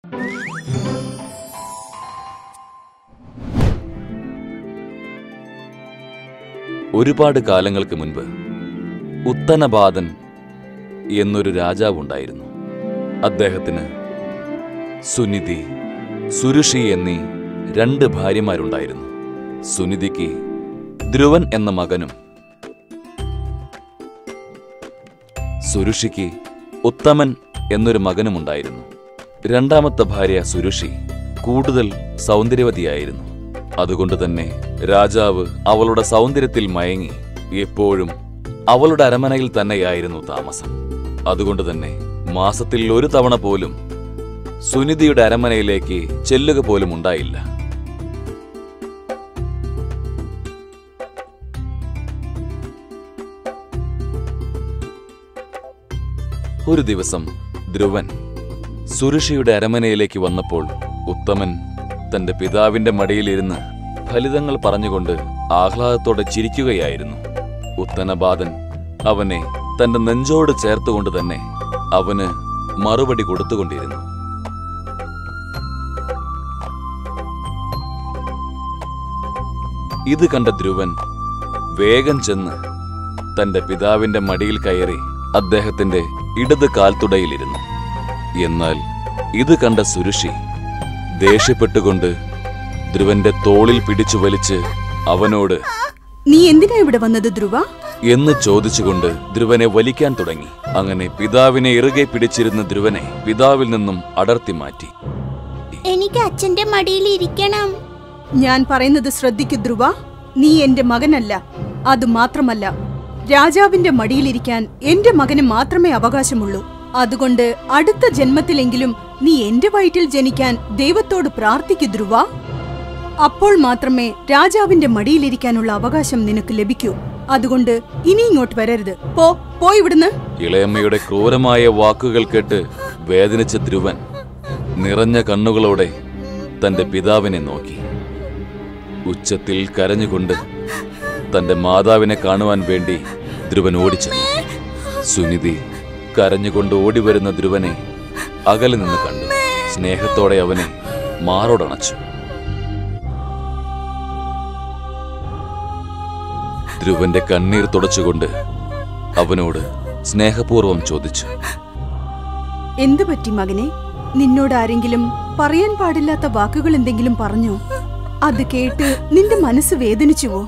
ഒരുപാട് കാലങ്ങൾക്ക് മുൻപ് ഉത്തനബാദൻ എന്നൊരു രാജാവുണ്ടായിരുന്നു അദ്ദേഹത്തിന് സുനിധി സുരുഷി എന്നീ രണ്ട് ഭാര്യമാരുണ്ടായിരുന്നു സുനിധിക്ക് ധ്രുവൻ എന്ന മകനും സുരുഷിക്ക് ഉത്തമൻ എന്നൊരു മകനുമുണ്ടായിരുന്നു രണ്ടാമത്തെ ഭാര്യ സുരുഷി കൂടുതൽ സൗന്ദര്യവതിയായിരുന്നു അതുകൊണ്ട് തന്നെ രാജാവ് അവളുടെ സൗന്ദര്യത്തിൽ മയങ്ങി എപ്പോഴും അവളുടെ അരമനയിൽ തന്നെയായിരുന്നു താമസം അതുകൊണ്ട് തന്നെ മാസത്തിൽ ഒരു തവണ പോലും സുനിധിയുടെ അരമനയിലേക്ക് ചെല്ലുക പോലും ഉണ്ടായില്ല ഒരു ദിവസം ധ്രുവൻ സുരുഷിയുടെ അരമനയിലേക്ക് വന്നപ്പോൾ ഉത്തമൻ തന്റെ പിതാവിന്റെ മടിയിലിരുന്ന് ഫലിതങ്ങൾ പറഞ്ഞുകൊണ്ട് ആഹ്ലാദത്തോടെ ചിരിക്കുകയായിരുന്നു ഉത്തനബാദൻ അവനെ തന്റെ നെഞ്ചോട് ചേർത്തുകൊണ്ട് തന്നെ അവന് മറുപടി കൊടുത്തുകൊണ്ടിരുന്നു ഇത് കണ്ട ധ്രുവൻ വേഗം ചെന്ന് തന്റെ പിതാവിന്റെ മടിയിൽ കയറി അദ്ദേഹത്തിന്റെ ഇടത് കാൽത്തുടയിലിരുന്നു എന്നാൽ ഇത് കണ്ട സുരുഷി ദേഷ്യപ്പെട്ടുകൊണ്ട് ധ്രുവന്റെ തോളിൽ പിടിച്ചു വലിച്ച് അവനോട് നീ എന്തിനാ ഇവിടെ വന്നത് ധ്രുവ എന്ന് ചോദിച്ചുകൊണ്ട് ധ്രുവനെ വലിക്കാൻ തുടങ്ങി അങ്ങനെ പിതാവിനെ ഇറുകെ പിടിച്ചിരുന്ന ധ്രുവനെ പിതാവിൽ നിന്നും അടർത്തി മാറ്റി എനിക്ക് അച്ഛന്റെ മടിയിൽ ഇരിക്കണം ഞാൻ പറയുന്നത് ശ്രദ്ധിക്കു ധ്രുവ നീ എന്റെ മകനല്ല അത് മാത്രമല്ല രാജാവിന്റെ മടിയിലിരിക്കാൻ എന്റെ മകന് മാത്രമേ അവകാശമുള്ളൂ അതുകൊണ്ട് അടുത്ത ജന്മത്തിലെങ്കിലും നീ എന്റെ വയറ്റിൽ ജനിക്കാൻ ദൈവത്തോട് പ്രാർത്ഥിക്കു ധ്രുവ അപ്പോൾ മാത്രമേ രാജാവിന്റെ മടിയിലിരിക്കാനുള്ള അവകാശം നിനക്ക് ലഭിക്കൂ അതുകൊണ്ട് ഇനി ഇങ്ങോട്ട് വരരുത് പോ പോ ഇവിടുന്ന് ഇളയമ്മയുടെ ക്രൂരമായ വാക്കുകൾ കേട്ട് വേദനിച്ച ധ്രുവൻ നിറഞ്ഞ കണ്ണുകളോടെ തന്റെ പിതാവിനെ നോക്കി ഉച്ചത്തിൽ കരഞ്ഞുകൊണ്ട് തന്റെ മാതാവിനെ കാണുവാൻ വേണ്ടി ധ്രുവൻ ഓടിച്ചെന്നു സുനിധി കരഞ്ഞുകൊണ്ട് ഓടിവരുന്ന ധ്രുവനെ അകലെ നിന്ന് കണ്ടു സ്നേഹത്തോടെ അവനെ മാറോടണച്ചു ധ്രുവന്റെ കണ്ണീർ തുടച്ചുകൊണ്ട് അവനോട് സ്നേഹപൂർവം ചോദിച്ചു എന്തു പറ്റി മകനെ നിന്നോട് ആരെങ്കിലും പറയാൻ പാടില്ലാത്ത വാക്കുകൾ എന്തെങ്കിലും പറഞ്ഞോ അത് കേട്ട് നിന്റെ മനസ്സ് വേദനിച്ചുവോ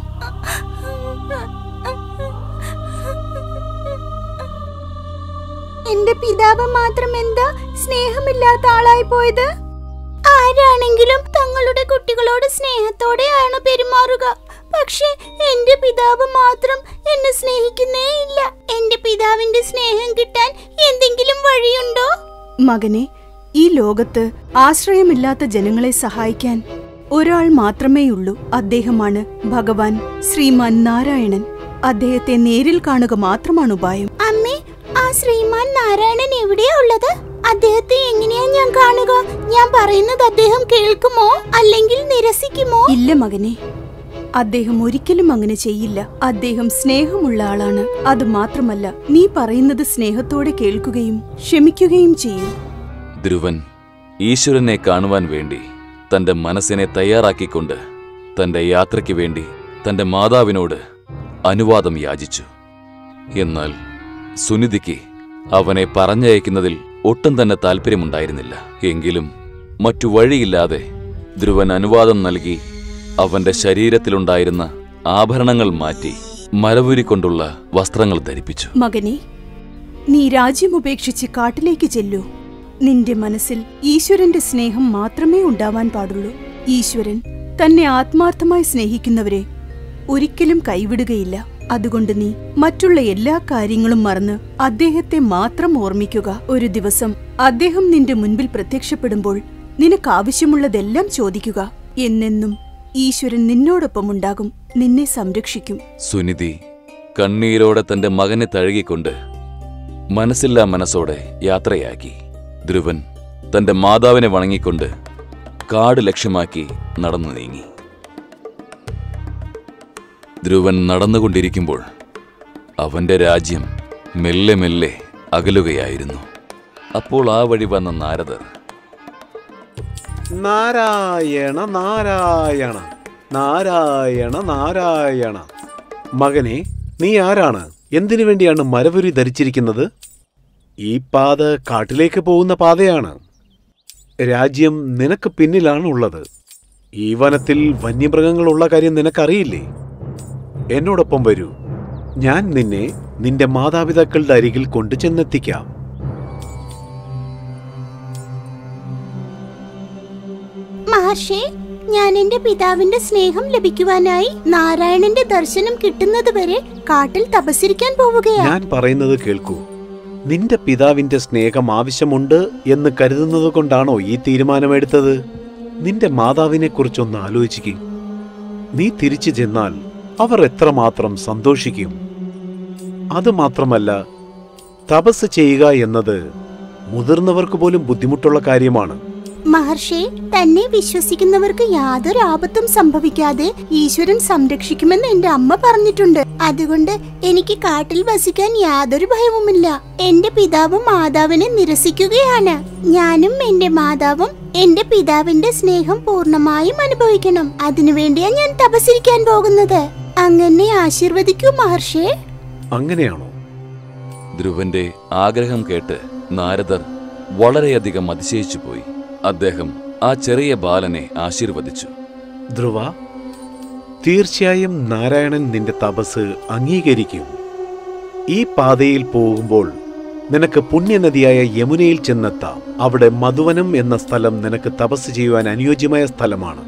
എന്റെ പിതാവ് മാത്രം എന്താ സ്നേഹമില്ലാത്ത ആളായി പോയത് ആരാണെങ്കിലും തങ്ങളുടെ കുട്ടികളോട് സ്നേഹത്തോടെയാണ് പെരുമാറുക പക്ഷെ എന്റെ പിതാവ് മാത്രം എന്നെ സ്നേഹിക്കുന്നേ ഇല്ല എന്റെ പിതാവിന്റെ സ്നേഹം കിട്ടാൻ എന്തെങ്കിലും വഴിയുണ്ടോ മകനെ ഈ ലോകത്ത് ആശ്രയമില്ലാത്ത ജനങ്ങളെ സഹായിക്കാൻ ഒരാൾ മാത്രമേയുള്ളൂ അദ്ദേഹമാണ് ഭഗവാൻ ശ്രീമാൻ നാരായണൻ അദ്ദേഹത്തെ നേരിൽ കാണുക മാത്രമാണ് ഉപായം അമ്മേ ആ ശ്രീമാൻ നാരായണൻ എവിടെയാ ഉള്ളത് അദ്ദേഹത്തെ എങ്ങനെയാ ഞാൻ കാണുക ഞാൻ പറയുന്നത് അദ്ദേഹം കേൾക്കുമോ അല്ലെങ്കിൽ നിരസിക്കുമോ ഇല്ല മകനെ അദ്ദേഹം ഒരിക്കലും അങ്ങനെ ചെയ്യില്ല അദ്ദേഹം സ്നേഹമുള്ള ആളാണ് അത് മാത്രമല്ല നീ പറയുന്നത് സ്നേഹത്തോടെ കേൾക്കുകയും ക്ഷമിക്കുകയും ചെയ്യും ധ്രുവൻ ഈശ്വരനെ കാണുവാൻ വേണ്ടി തന്റെ മനസ്സിനെ തയ്യാറാക്കിക്കൊണ്ട് തന്റെ യാത്രയ്ക്ക് വേണ്ടി തന്റെ മാതാവിനോട് അനുവാദം യാചിച്ചു എന്നാൽ സുനിധിക്ക് അവനെ പറഞ്ഞയക്കുന്നതിൽ ഒട്ടും തന്നെ താല്പര്യമുണ്ടായിരുന്നില്ല എങ്കിലും മറ്റു വഴിയില്ലാതെ ധ്രുവൻ അനുവാദം നൽകി അവന്റെ ശരീരത്തിലുണ്ടായിരുന്ന ആഭരണങ്ങൾ മാറ്റി മരവുരിക്കൊണ്ടുള്ള വസ്ത്രങ്ങൾ ധരിപ്പിച്ചു മകനെ നീ രാജ്യം ഉപേക്ഷിച്ച് കാട്ടിലേക്ക് ചെല്ലൂ നിന്റെ മനസ്സിൽ ഈശ്വരന്റെ സ്നേഹം മാത്രമേ ഉണ്ടാവാൻ പാടുള്ളൂ ഈശ്വരൻ തന്നെ ആത്മാർത്ഥമായി സ്നേഹിക്കുന്നവരെ ഒരിക്കലും കൈവിടുകയില്ല അതുകൊണ്ട് നീ മറ്റുള്ള എല്ലാ കാര്യങ്ങളും മറന്ന് അദ്ദേഹത്തെ മാത്രം ഓർമ്മിക്കുക ഒരു ദിവസം അദ്ദേഹം നിന്റെ മുൻപിൽ പ്രത്യക്ഷപ്പെടുമ്പോൾ നിനക്കാവശ്യമുള്ളതെല്ലാം ചോദിക്കുക എന്നെന്നും ഈശ്വരൻ നിന്നോടൊപ്പമുണ്ടാകും നിന്നെ സംരക്ഷിക്കും സുനിധി കണ്ണീരോടെ തന്റെ മകനെ തഴുകിക്കൊണ്ട് മനസ്സില്ലാ മനസ്സോടെ യാത്രയാക്കി ധ്രുവൻ തന്റെ മാതാവിനെ വണങ്ങിക്കൊണ്ട് കാട് ലക്ഷ്യമാക്കി നടന്നു നീങ്ങി ധ്രുവൻ നടന്നുകൊണ്ടിരിക്കുമ്പോൾ അവന്റെ രാജ്യം മെല്ലെ മെല്ലെ അകലുകയായിരുന്നു അപ്പോൾ ആ വഴി വന്ന നാരദർ നാരായണ നാരായണ നാരായണ നാരായണ മകനെ നീ ആരാണ് എന്തിനു വേണ്ടിയാണ് മരവുരി ധരിച്ചിരിക്കുന്നത് ഈ പാത കാട്ടിലേക്ക് പോകുന്ന പാതയാണ് രാജ്യം നിനക്ക് പിന്നിലാണ് ഉള്ളത് ഈ വനത്തിൽ വന്യമൃഗങ്ങളുള്ള കാര്യം നിനക്കറിയില്ലേ എന്നോടൊപ്പം വരൂ ഞാൻ നിന്നെ നിന്റെ മാതാപിതാക്കളുടെ അരികിൽ കൊണ്ടുചെന്നെത്തിക്കാം മഹർഷി ഞാൻ എന്റെ പിതാവിന്റെ സ്നേഹം ലഭിക്കുവാനായി നാരായണന്റെ ദർശനം കിട്ടുന്നതുവരെ കാട്ടിൽ തപസ്സിരിക്കാൻ പോവുകയാണ് ഞാൻ പറയുന്നത് കേൾക്കൂ നിന്റെ പിതാവിന്റെ സ്നേഹം ആവശ്യമുണ്ട് എന്ന് കരുതുന്നത് കൊണ്ടാണോ ഈ തീരുമാനമെടുത്തത് നിന്റെ മാതാവിനെ കുറിച്ചൊന്ന് ആലോചിക്കും നീ തിരിച്ചു ചെന്നാൽ അവർ എത്രമാത്രം സന്തോഷിക്കും അതുമാത്രമല്ല തപസ് ചെയ്യുക എന്നത് മുതിർന്നവർക്ക് പോലും ബുദ്ധിമുട്ടുള്ള കാര്യമാണ് മഹർഷി തന്നെ വിശ്വസിക്കുന്നവർക്ക് യാതൊരു ആപത്തും സംഭവിക്കാതെ ഈശ്വരൻ സംരക്ഷിക്കുമെന്ന് എന്റെ അമ്മ പറഞ്ഞിട്ടുണ്ട് അതുകൊണ്ട് എനിക്ക് കാട്ടിൽ വസിക്കാൻ യാതൊരു ഭയവുമില്ല എന്റെ പിതാവും മാതാവിനെ നിരസിക്കുകയാണ് ഞാനും എന്റെ മാതാവും എന്റെ പിതാവിന്റെ സ്നേഹം പൂർണ്ണമായും അനുഭവിക്കണം അതിനുവേണ്ടിയാ ഞാൻ തപസ്സിരിക്കാൻ പോകുന്നത് അങ്ങനെ ആശീർവദിക്കൂ മഹർഷി അങ്ങനെയാണോ ധ്രുവന്റെ ആഗ്രഹം കേട്ട് നാരദർ വളരെയധികം അതിശയിച്ചു പോയി അദ്ദേഹം ആ ചെറിയ ബാലനെ ആശീർവദിച്ചു ധ്രുവ തീർച്ചയായും നാരായണൻ നിന്റെ തപസ് അംഗീകരിക്കും ഈ പാതയിൽ പോകുമ്പോൾ നിനക്ക് പുണ്യനദിയായ യമുനയിൽ ചെന്നെത്താം അവിടെ മധുവനം എന്ന സ്ഥലം നിനക്ക് തപസ് ചെയ്യുവാൻ അനുയോജ്യമായ സ്ഥലമാണ്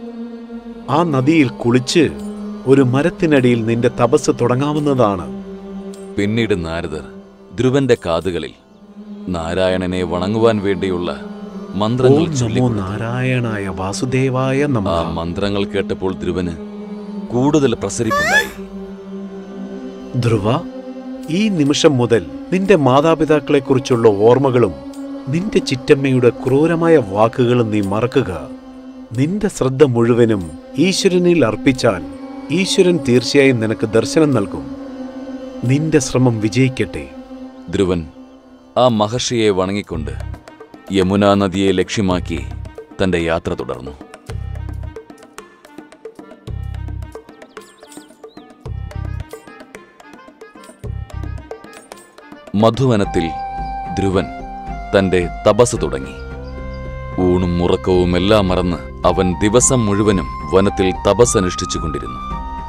ആ നദിയിൽ കുളിച്ച് ഒരു മരത്തിനടിയിൽ നിന്റെ തപസ് തുടങ്ങാവുന്നതാണ് പിന്നീട് നാരദർ ധ്രുവന്റെ കാതുകളിൽ നാരായണനെ വണങ്ങുവാൻ വേണ്ടിയുള്ള മന്ത്രങ്ങൾ ഓം നമോ ചൊല്ലിക്കൊടുത്തു. നാരായണായ വാസുദേവായ ആ നമ മന്ത്രങ്ങൾ കേട്ടപ്പോൾ ധ്രുവന് കൂടുതൽ പ്രസരിപ്പുണ്ടായി ധ്രുവ ഈ നിമിഷം മുതൽ നിന്റെ മാതാപിതാക്കളെക്കുറിച്ചുള്ള ഓർമ്മകളും നിന്റെ ചിറ്റമ്മയുടെ ക്രൂരമായ വാക്കുകളും നീ മറക്കുക നിന്റെ ശ്രദ്ധ മുഴുവനും ഈശ്വരനിൽ അർപ്പിച്ചാൽ ഈശ്വരൻ തീർച്ചയായും നിനക്ക് ദർശനം നൽകും നിന്റെ ശ്രമം വിജയിക്കട്ടെ ധ്രുവൻ ആ മഹർഷിയെ വണങ്ങിക്കൊണ്ട് യമുനാ നദിയെ ലക്ഷ്യമാക്കി തന്റെ യാത്ര തുടർന്നു മധുവനത്തിൽ ധ്രുവൻ തന്റെ തപസ് തുടങ്ങി ഊണും ഉറക്കവും എല്ലാം മറന്ന് അവൻ ദിവസം മുഴുവനും വനത്തിൽ തപസ് അനുഷ്ഠിച്ചുകൊണ്ടിരുന്നു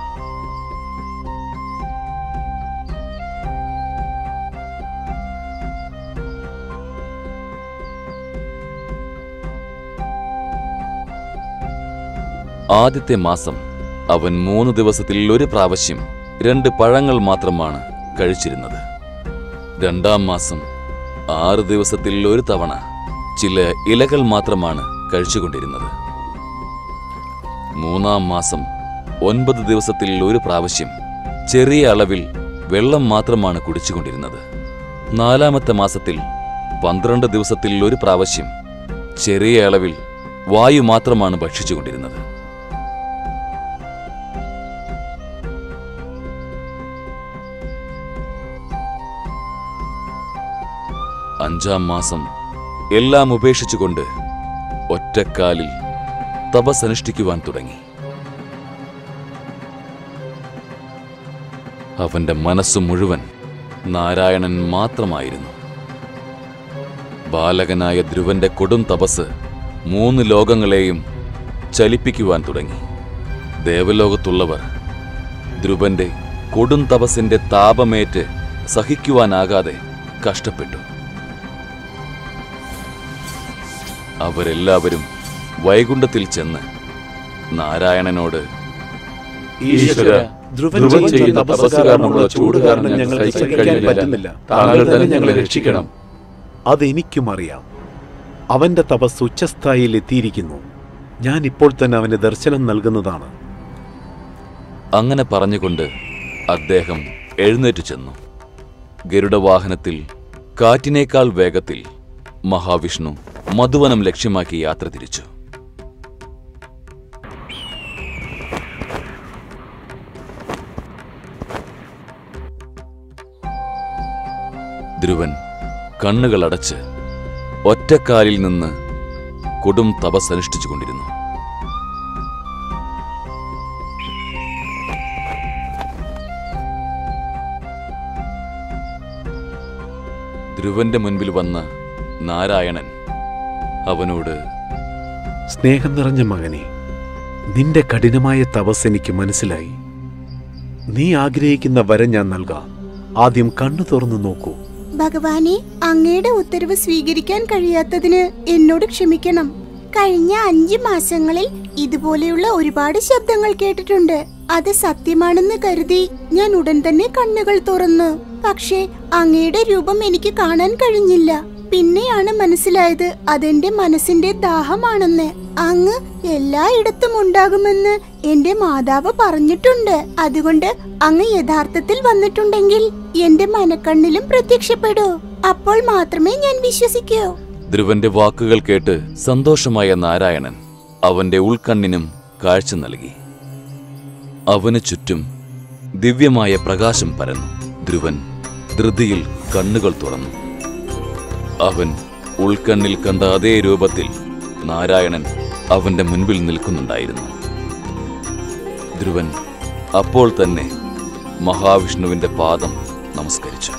ആദ്യത്തെ മാസം അവൻ മൂന്ന് ദിവസത്തിൽ ഒരു പ്രാവശ്യം രണ്ട് പഴങ്ങൾ മാത്രമാണ് കഴിച്ചിരുന്നത് രണ്ടാം മാസം ആറ് ദിവസത്തിൽ ഒരു തവണ ചില ഇലകൾ മാത്രമാണ് കഴിച്ചുകൊണ്ടിരുന്നത് മൂന്നാം മാസം ഒൻപത് ദിവസത്തിൽ ഒരു പ്രാവശ്യം ചെറിയ അളവിൽ വെള്ളം മാത്രമാണ് കുടിച്ചുകൊണ്ടിരുന്നത് നാലാമത്തെ മാസത്തിൽ പന്ത്രണ്ട് ദിവസത്തിൽ ഒരു പ്രാവശ്യം ചെറിയ അളവിൽ വായു മാത്രമാണ് ഭക്ഷിച്ചുകൊണ്ടിരുന്നത് അഞ്ചാം മാസം എല്ലാം ഉപേക്ഷിച്ചുകൊണ്ട് ഒറ്റക്കാലിൽ തപസ്സനുഷ്ഠിക്കുവാൻ തുടങ്ങി അവന്റെ മനസ്സു മുഴുവൻ നാരായണൻ മാത്രമായിരുന്നു ബാലകനായ ധ്രുവന്റെ കൊടും തപസ് മൂന്ന് ലോകങ്ങളെയും ചലിപ്പിക്കുവാൻ തുടങ്ങി ദേവലോകത്തുള്ളവർ ധ്രുവന്റെ കൊടും തപസ്സിന്റെ താപമേറ്റ് സഹിക്കുവാനാകാതെ കഷ്ടപ്പെട്ടു അവരെല്ലാവരും വൈകുണ്ഠത്തിൽ ചെന്ന് നാരായണനോട് ഈശ്വര ധ്രുവൻ ധ്രുവൻ ചെയ്യുന്ന ചെയ്യുന്ന തപസ് തപസ് കാരണമുള്ള ചൂട് കാരണം ഞങ്ങൾ സഹിക്കാൻ പറ്റുന്നില്ല താങ്കൾ തന്നെ ഞങ്ങളെ രക്ഷിക്കണം അതെനിക്കും അറിയാം അവന്റെ തപസ് ഉച്ചസ്ഥായിയിൽ എത്തിയിരിക്കുന്നു ഞാൻ ഇപ്പോൾ തന്നെ അവന് ദർശനം നൽകുന്നതാണ് അങ്ങനെ പറഞ്ഞുകൊണ്ട് അദ്ദേഹം എഴുന്നേറ്റു ചെന്നു ഗരുഡവാഹനത്തിൽ കാറ്റിനേക്കാൾ വേഗത്തിൽ മഹാവിഷ്ണു മധുവനം ലക്ഷ്യമാക്കി യാത്ര തിരിച്ചു ധ്രുവൻ കണ്ണുകളടച്ച് ഒറ്റക്കാലിൽ നിന്ന് കൊടും തപസ് അനുഷ്ഠിച്ചുകൊണ്ടിരുന്നു ധ്രുവന്റെ മുൻപിൽ വന്ന നാരായണൻ അവനോട് സ്നേഹം നിറഞ്ഞ മകനെ നിന്റെ കഠിനമായ തപസ് എനിക്ക് മനസ്സിലായി നീ ആഗ്രഹിക്കുന്ന വരം ഞാൻ നൽകാം ആദ്യം കണ്ണു തുറന്നു നോക്കൂ ഭഗവാനെ അങ്ങയുടെ ഉത്തരവ് സ്വീകരിക്കാൻ കഴിയാത്തതിന് എന്നോട് ക്ഷമിക്കണം കഴിഞ്ഞ അഞ്ചു മാസങ്ങളിൽ ഇതുപോലെയുള്ള ഒരുപാട് ശബ്ദങ്ങൾ കേട്ടിട്ടുണ്ട് അത് സത്യമാണെന്ന് കരുതി ഞാൻ ഉടൻ തന്നെ കണ്ണുകൾ തുറന്നു പക്ഷേ അങ്ങയുടെ രൂപം എനിക്ക് കാണാൻ കഴിഞ്ഞില്ല പിന്നെയാണ് മനസ്സിലായത് അതെന്റെ മനസ്സിന്റെ ദാഹമാണെന്ന് അങ്ങ് എല്ലായിടത്തും ഉണ്ടാകുമെന്ന് എന്റെ മാതാവ് പറഞ്ഞിട്ടുണ്ട് അതുകൊണ്ട് അങ്ങ് യഥാർത്ഥത്തിൽ വന്നിട്ടുണ്ടെങ്കിൽ എന്റെ മനക്കണ്ണിലും പ്രത്യക്ഷപ്പെടൂ അപ്പോൾ മാത്രമേ ഞാൻ വിശ്വസിക്കൂ ധ്രുവന്റെ വാക്കുകൾ കേട്ട് സന്തോഷമായ നാരായണൻ അവന്റെ ഉൾക്കണ്ണിനും കാഴ്ച നൽകി അവന് ചുറ്റും ദിവ്യമായ പ്രകാശം പരന്നു ധ്രുവൻ ധൃതിയിൽ കണ്ണുകൾ തുറന്നു അവൻ ഉൾക്കണ്ണിൽ കണ്ട അതേ രൂപത്തിൽ നാരായണൻ അവന്റെ മുൻപിൽ നിൽക്കുന്നുണ്ടായിരുന്നു ധ്രുവൻ അപ്പോൾ തന്നെ മഹാവിഷ്ണുവിന്റെ പാദം നമസ്കരിച്ചു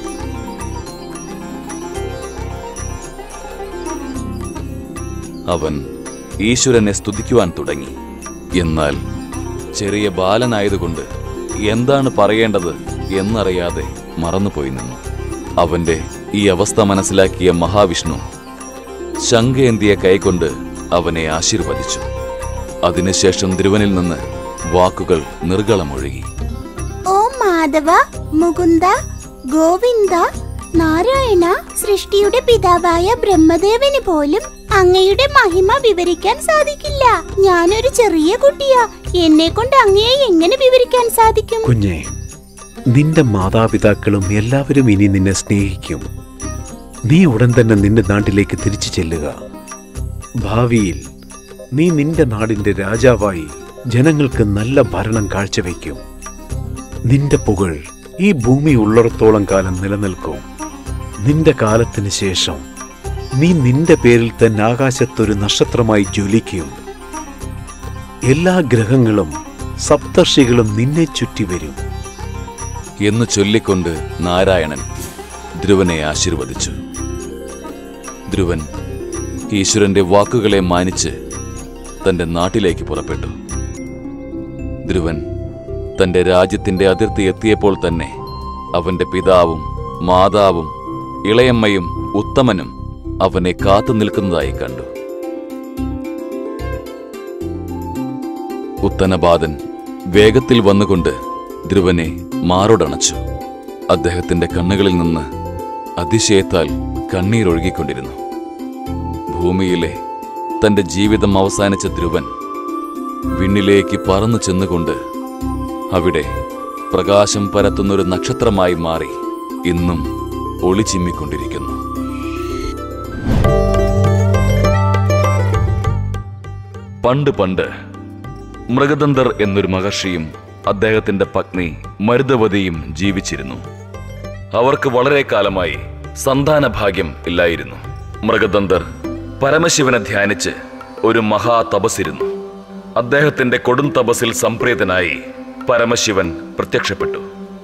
അവൻ ഈശ്വരനെ സ്തുതിക്കുവാൻ തുടങ്ങി എന്നാൽ ചെറിയ ബാലനായതുകൊണ്ട് എന്താണ് പറയേണ്ടത് എന്നറിയാതെ മറന്നുപോയി നിന്നു അവന്റെ ഈ അവസ്ഥ മനസ്സിലാക്കിയ മഹാവിഷ്ണു ശങ്കേന്തിയ കൈകൊണ്ട് അവനെ ആശീർവദിച്ചു അതിനുശേഷം ധ്രുവനിൽ നിന്ന് വാക്കുകൾ നിർഗളമൊഴുകി ഓ മാധവ മുകുന്ദ ഗോവിന്ദ നാരായണ സൃഷ്ടിയുടെ പിതാവായ ബ്രഹ്മദേവന് പോലും അങ്ങയുടെ മഹിമ വിവരിക്കാൻ സാധിക്കില്ല ഞാനൊരു ചെറിയ കുട്ടിയാ എന്നെ കൊണ്ട് അങ്ങയെ എങ്ങനെ വിവരിക്കാൻ സാധിക്കും കുഞ്ഞെ നിന്റെ മാതാപിതാക്കളും എല്ലാവരും ഇനി നിന്നെ സ്നേഹിക്കും നീ ഉടൻ തന്നെ നിന്റെ നാട്ടിലേക്ക് തിരിച്ചു ചെല്ലുക ഭാവിയിൽ നീ നിന്റെ നാടിന്റെ രാജാവായി ജനങ്ങൾക്ക് നല്ല ഭരണം കാഴ്ചവെക്കും നിന്റെ പുകഴ് ഈ ഭൂമി ഉള്ളിടത്തോളം കാലം നിലനിൽക്കും നിന്റെ കാലത്തിന് ശേഷം നീ നിന്റെ പേരിൽ തന്നെ ആകാശത്തൊരു നക്ഷത്രമായി ജ്വലിക്കും എല്ലാ ഗ്രഹങ്ങളും സപ്തർഷികളും നിന്നെ ചുറ്റി വരും എന്ന് ചൊല്ലിക്കൊണ്ട് നാരായണൻ ധ്രുവനെ ആശീർവദിച്ചു ധ്രുവൻ ഈശ്വരന്റെ വാക്കുകളെ മാനിച്ച് തന്റെ നാട്ടിലേക്ക് പുറപ്പെട്ടു ധ്രുവൻ തന്റെ രാജ്യത്തിന്റെ അതിർത്തി എത്തിയപ്പോൾ തന്നെ അവന്റെ പിതാവും മാതാവും ഇളയമ്മയും ഉത്തമനും അവനെ കാത്തു നിൽക്കുന്നതായി കണ്ടു ഉത്തനപാദൻ വേഗത്തിൽ വന്നുകൊണ്ട് ധ്രുവനെ മാറോടണച്ചു അദ്ദേഹത്തിന്റെ കണ്ണുകളിൽ നിന്ന് അതിശയത്താൽ കണ്ണീരൊഴുകിക്കൊണ്ടിരുന്നു ഭൂമിയിലെ തന്റെ ജീവിതം അവസാനിച്ച ധ്രുവൻ വിണ്ണിലേക്ക് പറന്നു ചെന്നുകൊണ്ട് അവിടെ പ്രകാശം പരത്തുന്നൊരു നക്ഷത്രമായി മാറി ഇന്നും ഒളിച്ചിമ്മിക്കൊണ്ടിരിക്കുന്നു പണ്ട് പണ്ട് മൃഗദന്തർ എന്നൊരു മഹർഷിയും അദ്ദേഹത്തിന്റെ പത്നി മരുതവതിയും ജീവിച്ചിരുന്നു അവർക്ക് വളരെ കാലമായി സന്താനഭാഗ്യം ഇല്ലായിരുന്നു മൃഗദന്തർ പരമശിവനെ ധ്യാനിച്ച് ഒരു മഹാ തപസ്സിരുന്നു അദ്ദേഹത്തിന്റെ കൊടും തപസ്സിൽ സംപ്രീതനായി പരമശിവൻ പ്രത്യക്ഷപ്പെട്ടു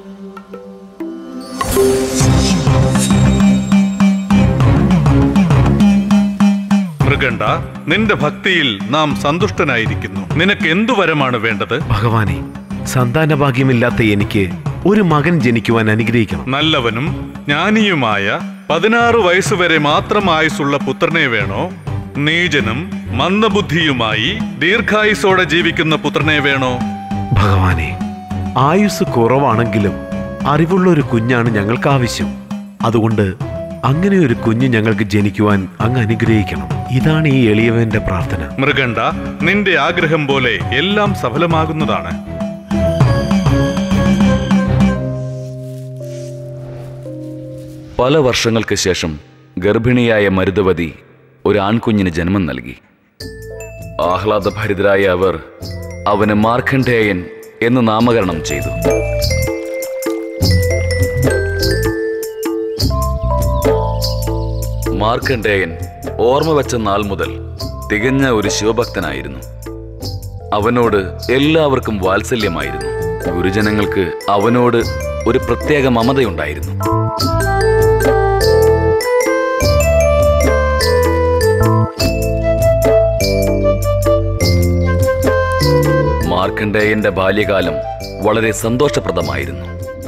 മൃഗണ്ട നിന്റെ ഭക്തിയിൽ നാം സന്തുഷ്ടനായിരിക്കുന്നു നിനക്ക് എന്തു വരമാണ് വേണ്ടത് ഭഗവാനെ സന്താനഭാഗ്യമില്ലാത്ത എനിക്ക് ഒരു മകൻ ജനിക്കുവാൻ അനുഗ്രഹിക്കണം നല്ലവനും ജ്ഞാനിയുമായ പതിനാറ് വയസ്സുവരെ മാത്രം ആയുസുള്ള പുത്രനെ വേണോ നീചനും മന്ദബുദ്ധിയുമായി ദീർഘായുസോടെ ജീവിക്കുന്ന പുത്രനെ വേണോ ഭഗവാനെ ആയുസ് കുറവാണെങ്കിലും അറിവുള്ള ഒരു കുഞ്ഞാണ് ഞങ്ങൾക്ക് ആവശ്യം അതുകൊണ്ട് അങ്ങനെ ഒരു കുഞ്ഞ് ഞങ്ങൾക്ക് ജനിക്കുവാൻ അങ്ങ് അനുഗ്രഹിക്കണം ഇതാണ് ഈ എളിയവന്റെ പ്രാർത്ഥന മൃഗണ്ട നിന്റെ ആഗ്രഹം പോലെ എല്ലാം സഫലമാകുന്നതാണ് പല വർഷങ്ങൾക്ക് ശേഷം ഗർഭിണിയായ മരുതവതി ഒരു ആൺകുഞ്ഞിന് ജന്മം നൽകി ആഹ്ലാദഭരിതരായ അവർ അവന് മാർക്കണ്ഡേയൻ എന്ന് നാമകരണം ചെയ്തു മാർക്കണ്ഡേയൻ ഓർമ്മ വെച്ച നാൾ മുതൽ തികഞ്ഞ ഒരു ശിവഭക്തനായിരുന്നു അവനോട് എല്ലാവർക്കും വാത്സല്യമായിരുന്നു ഗുരുജനങ്ങൾക്ക് അവനോട് ഒരു പ്രത്യേക മമതയുണ്ടായിരുന്നു മാർക്കണ്ഡേയന്റെ ബാല്യകാലം വളരെ സന്തോഷപ്രദമായിരുന്നു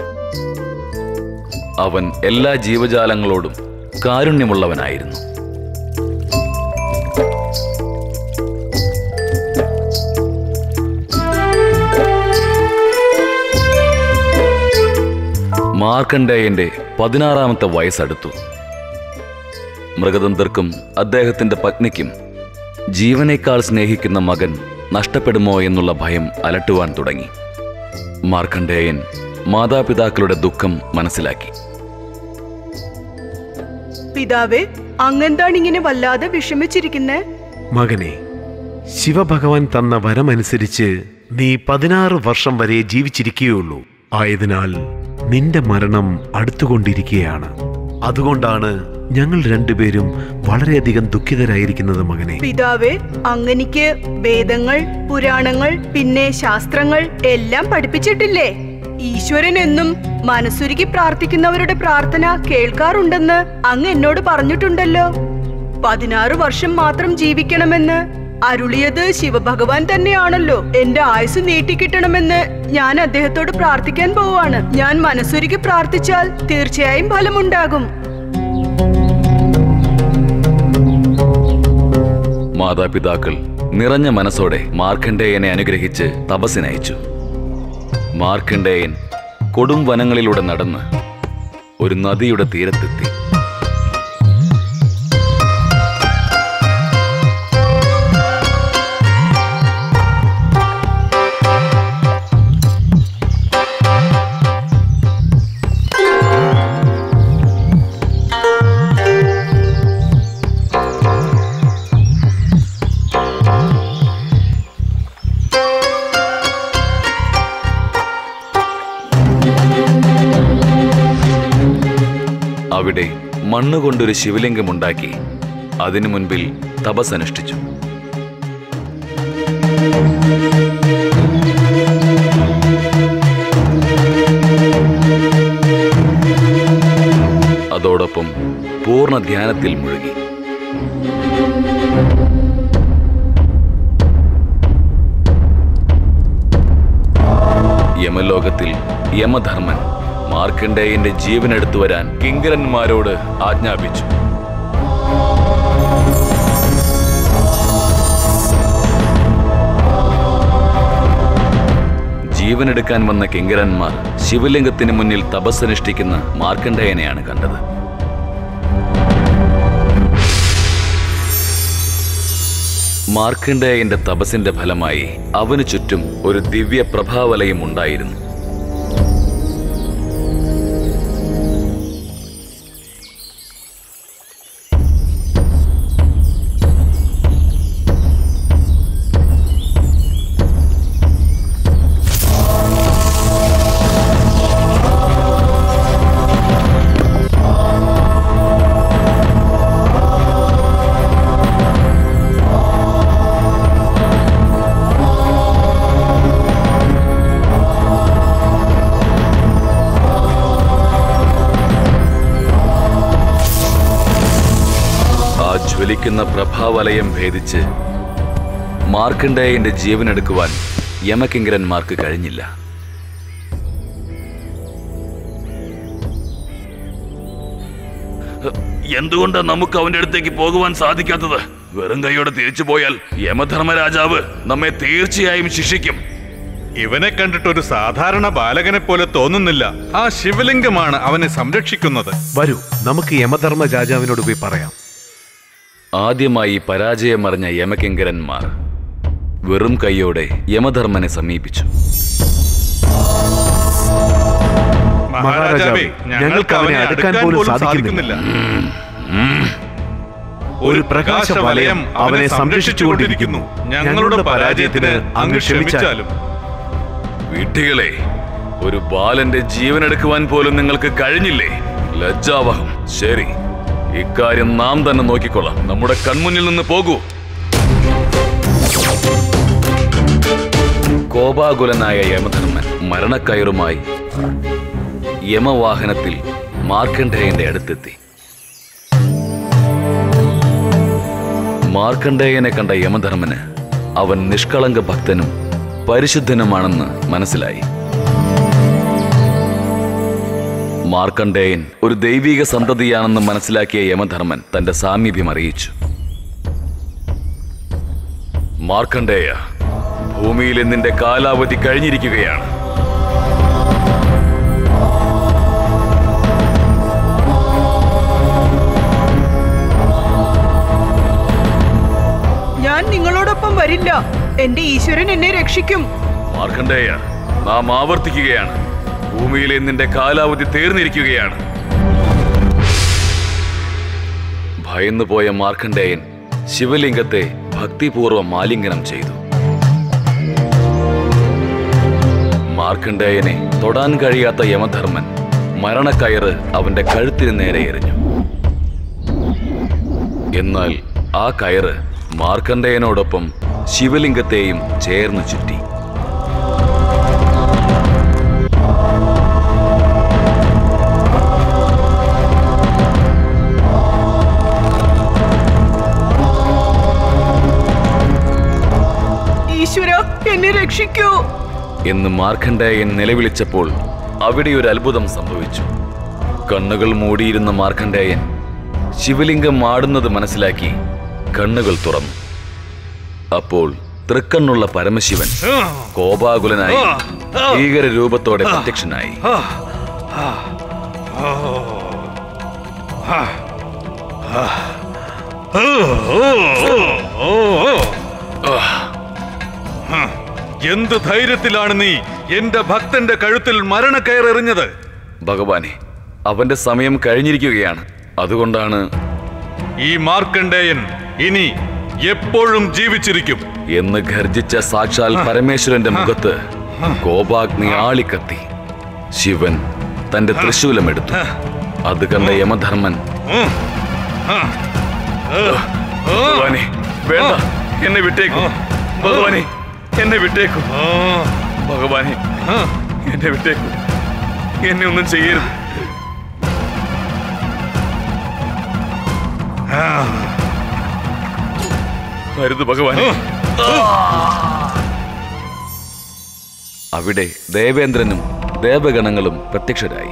അവൻ എല്ലാ ജീവജാലങ്ങളോടും കാരുണ്യമുള്ളവനായിരുന്നു മാർക്കണ്ഡേയന്റെ പതിനാറാമത്തെ വയസ്സടുത്തു മൃഗതന്ത്രർക്കും അദ്ദേഹത്തിന്റെ പത്നിക്കും ജീവനേക്കാൾ സ്നേഹിക്കുന്ന മകൻ നഷ്ടപ്പെടുമോ എന്നുള്ള ഭയം അലട്ടുവാൻ തുടങ്ങി മാർക്കണ്ഡേയൻ മാതാപിതാക്കളുടെ ദുഃഖം മനസ്സിലാക്കി പിതാവേ അങ്ങെന്താണ് ഇങ്ങനെ വല്ലാതെ വിഷമിച്ചിരിക്കുന്നേ മകനെ ശിവഭഗവാൻ തന്ന വരമനുസരിച്ച് നീ പതിനാറ് വർഷം വരെ ജീവിച്ചിരിക്കുകയുള്ളൂ ആയതിനാൽ നിന്റെ മരണം അടുത്തുകൊണ്ടിരിക്കുകയാണ് അതുകൊണ്ടാണ് ഞങ്ങൾ രണ്ടുപേരും വളരെയധികം ദുഃഖിതരായിരിക്കുന്നത് മകനെ പിതാവേ അങ്ങനിക്ക് വേദങ്ങൾ പുരാണങ്ങൾ പിന്നെ ശാസ്ത്രങ്ങൾ എല്ലാം പഠിപ്പിച്ചിട്ടില്ലേ ഈശ്വരൻ എന്നും മനസ്സുരുകി പ്രാർത്ഥിക്കുന്നവരുടെ പ്രാർത്ഥന കേൾക്കാറുണ്ടെന്ന് അങ്ങ് എന്നോട് പറഞ്ഞിട്ടുണ്ടല്ലോ പതിനാറ് വർഷം മാത്രം ജീവിക്കണമെന്ന് അരുളിയത് ശിവഭഗവാൻ തന്നെയാണല്ലോ എന്റെ ആയുസ് നീട്ടിക്കിട്ടണമെന്ന് ഞാൻ അദ്ദേഹത്തോട് പ്രാർത്ഥിക്കാൻ പോവാണ് ഞാൻ മനസ്സുരുകി പ്രാർത്ഥിച്ചാൽ തീർച്ചയായും ഫലമുണ്ടാകും മാതാപിതാക്കൾ നിറഞ്ഞ മനസ്സോടെ മാർക്കണ്ഡേയനെ അനുഗ്രഹിച്ച് തപസ്സിനയച്ചു മാർക്കണ്ഡേയൻ കൊടും വനങ്ങളിലൂടെ നടന്ന് ഒരു നദിയുടെ തീരത്തെത്തി അവിടെ മണ്ണുകൊണ്ടൊരു ശിവലിംഗമുണ്ടാക്കി അതിനു മുൻപിൽ തപസ്സനുഷ്ഠിച്ചു അതോടൊപ്പം പൂർണ്ണ ധ്യാനത്തിൽ മുഴുകി യമലോകത്തിൽ യമധർമ്മൻ മാർക്കണ്ഡേയന്റെ ജീവനെടുത്തു വരാൻ കിങ്കരന്മാരോട് ആജ്ഞാപിച്ചു ജീവനെടുക്കാൻ വന്ന കിങ്കരന്മാർ ശിവലിംഗത്തിന് മുന്നിൽ തപസ്സനുഷ്ഠിക്കുന്ന മാർക്കണ്ഡേയനെയാണ് കണ്ടത് മാർക്കണ്ഡേയന്റെ തപസ്സിന്റെ ഫലമായി അവനു ചുറ്റും ഒരു ദിവ്യ പ്രഭാവലയം ഉണ്ടായിരുന്നു ആ ജ്വലിക്കുന്ന പ്രഭാവലയം ഭേദിച്ച് മാർക്കണ്ഡേയന്റെ ജീവനെടുക്കുവാൻ യമകിങ്കരന്മാർക്ക് കഴിഞ്ഞില്ല എന്തുകൊണ്ട് നമുക്ക് അവന്റെ അടുത്തേക്ക് പോകുവാൻ സാധിക്കാത്തത് വെറും കൈയോടെ തിരിച്ചു പോയാൽ യമധർമ്മരാജാവ് നമ്മെ തീർച്ചയായും ശിക്ഷിക്കും ഇവനെ കണ്ടിട്ട് ഒരു സാധാരണ ബാലകനെ പോലെ തോന്നുന്നില്ല ആ ശിവലിംഗമാണ് അവനെ സംരക്ഷിക്കുന്നത് വരൂ നമുക്ക് യമധർമ്മ രാജാവിനോട് പോയി പറയാം ആദ്യമായി പരാജയമറിഞ്ഞ യമകിങ്കരന്മാർ വെറും കൈയോടെ യമധർമ്മനെ സമീപിച്ചു മഹാരാജാവേ ഞങ്ങൾക്ക് അവനെ അടുക്കാൻ പോലും സാധിക്കുന്നില്ല ഒരു പ്രകാശവലയം അവനെ സംരക്ഷിച്ചുകൊണ്ടിരിക്കുന്നു ഞങ്ങളുടെ പരാജയത്തിന് അങ്ങ് ക്ഷമിച്ചാലും വിഡ്ഢികളെ ഒരു ബാലന്റെ ജീവനെടുക്കുവാൻ പോലും നിങ്ങൾക്ക് കഴിഞ്ഞില്ലേ ലജ്ജാവഹം ശരി ഇക്കാര്യം നാം തന്നെ നോക്കിക്കൊള്ളാം നമ്മുടെ കൺമുന്നിൽ നിന്ന് പോകൂ കോപാകുലനായ യമധർമ്മൻ മരണക്കയറുമായി യമവാഹനത്തിൽ മാർക്കണ്ഡേയന്റെ അടുത്തെത്തി മാർക്കണ്ഡേയനെ കണ്ട യമധർമ്മന് അവൻ നിഷ്കളങ്ക ഭക്തനും പരിശുദ്ധനുമാണെന്ന് മനസ്സിലായി മാർക്കണ്ഡേയൻ ഒരു ദൈവിക സന്തതിയാണെന്ന് മനസ്സിലാക്കിയ യമധർമ്മൻ തന്റെ സാമീപ്യം അറിയിച്ചു മാർക്കണ്ഡേയ ഭൂമിയിൽ നിന്റെ കാലാവധി കഴിഞ്ഞിരിക്കുകയാണ് ഞാൻ നിങ്ങളോടൊപ്പം വരില്ല എന്റെ ഈശ്വരൻ എന്നെ രക്ഷിക്കും മാർക്കണ്ഡേയ നാം ആവർത്തിക്കുകയാണ് ഭൂമിയിലെ നിന്റെ കാലാവധി തീർന്നിരിക്കുകയാണ് ഭയന്നു പോയ മാർക്കണ്ഡേയൻ ശിവലിംഗത്തെ ഭക്തിപൂർവ്വം ആലിംഗനം ചെയ്തു മാർക്കണ്ഡേയനെ തൊടാൻ കഴിയാത്ത യമധർമ്മൻ മരണക്കയറ് അവന്റെ കഴുത്തിന് നേരെ എറിഞ്ഞു എന്നാൽ ആ കയറ് മാർക്കണ്ഡേയനോടൊപ്പം ശിവലിംഗത്തെയും ചേർന്ന് ചുറ്റി ഈശ്വര എന്നെ രക്ഷിക്കൂ എന്ന് മാർക്കണ്ഡേയൻ നിലവിളിച്ചപ്പോൾ അവിടെ ഒരു അത്ഭുതം സംഭവിച്ചു കണ്ണുകൾ മൂടിയിരുന്ന മാർക്കണ്ഡേയൻ ശിവലിംഗം ആടുന്നത് മനസ്സിലാക്കി കണ്ണുകൾ തുറന്നു അപ്പോൾ തൃക്കണ്ണുള്ള പരമശിവൻ കോപാകുലനായി ഭീകര രൂപത്തോടെ പ്രത്യക്ഷനായി എന്ത് ധൈര്യത്തിലാണ് നീ എന്റെ ഭക്തന്റെ കഴുത്തിൽ മരണക്കയറെറിഞ്ഞത് ഭഗവാനെ അവന്റെ സമയം കഴിഞ്ഞിരിക്കുകയാണ് അതുകൊണ്ടാണ് ഈ മാർക്കണ്ഡേയൻ ഇനി എപ്പോഴും ജീവിച്ചിരിക്കും എന്ന് ഗർജിച്ച സാക്ഷാൽ പരമേശ്വരന്റെ മുഖത്ത് കോപാഗ്നി ആളിക്കത്തി ശിവൻ തന്റെ തൃശൂലമെടുത്തു അത് കണ്ട യമധർമ്മൻ ഭഗവാനെ വേണ്ട എന്നെ വിട്ടേക്കു ഭഗവാനെ എന്നെ വിട്ടേക്കു ഭഗവാനെ എന്നെ വിട്ടേക്കു എന്നെ ഒന്നും ചെയ്യരുത് അരുത് ഭഗവാനെ അവിടെ ദേവേന്ദ്രനും ദേവഗണങ്ങളും പ്രത്യക്ഷരായി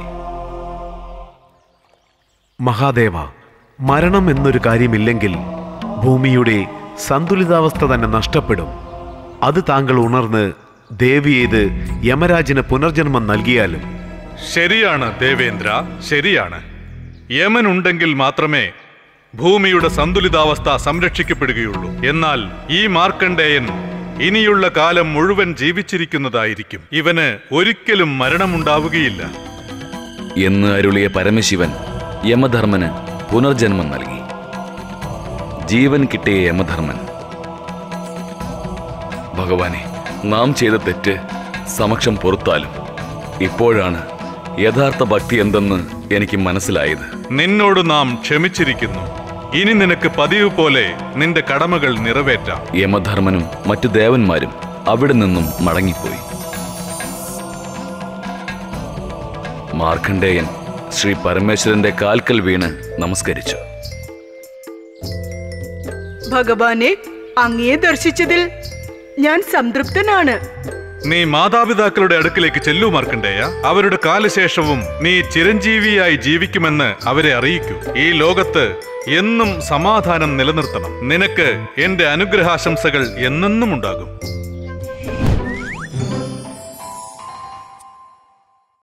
മഹാദേവ മരണം എന്നൊരു കാര്യമില്ലെങ്കിൽ ഭൂമിയുടെ സന്തുലിതാവസ്ഥ തന്നെ നഷ്ടപ്പെടും അത് താങ്കൾ ഉണർന്ന് ദേവിയേത് യമരാജിന് പുനർജന്മം നൽകിയാലും ശരിയാണ് ദേവേന്ദ്ര ശരിയാണ് യമൻ ഉണ്ടെങ്കിൽ മാത്രമേ ഭൂമിയുടെ സന്തുലിതാവസ്ഥ സംരക്ഷിക്കപ്പെടുകയുള്ളൂ എന്നാൽ ഈ മാർക്കണ്ഡേയൻ ഇനിയുള്ള കാലം മുഴുവൻ ജീവിച്ചിരിക്കുന്നതായിരിക്കും ഇവന് ഒരിക്കലും മരണമുണ്ടാവുകയില്ല എന്ന് അരുളിയ പരമശിവൻ യമധർമ്മന് പുനർജന്മം നൽകി ജീവൻ കിട്ടിയ യമധർമ്മൻ ഭഗവാനെ നാം ചെയ്ത തെറ്റ് സമക്ഷം പൊറുത്താലും ഇപ്പോഴാണ് യഥാർത്ഥ ഭക്തി എന്തെന്ന് എനിക്ക് മനസ്സിലായത് നിന്നോട് നാം ക്ഷമിച്ചിരിക്കുന്നു ഇനി നിനക്ക് പതിവ് പോലെ നിന്റെ കടമകൾ നിറവേറ്റാം യമധർമ്മനും മറ്റു ദേവന്മാരും അവിടെ നിന്നും മടങ്ങിപ്പോയി മാർക്കണ്ഡേയൻ ശ്രീ പരമേശ്വരന്റെ കാൽക്കൽ വീണ് നമസ്കരിച്ചു ഭഗവാനെ അങ്ങയെ ദർശിച്ചതിൽ ഞാൻ സംതൃപ്തനാണ് നീ മാതാപിതാക്കളുടെ അടുക്കിലേക്ക് ചെല്ലൂ മാർക്കണ്ടേയ അവരുടെ കാലശേഷവും നീ ചിരഞ്ജീവിയായി ജീവിക്കുമെന്ന് അവരെ അറിയിക്കൂ ഈ ലോകത്ത് എന്നും സമാധാനം നിലനിർത്തണം നിനക്ക് എന്റെ അനുഗ്രഹാശംസകൾ എന്നെന്നും ഉണ്ടാകും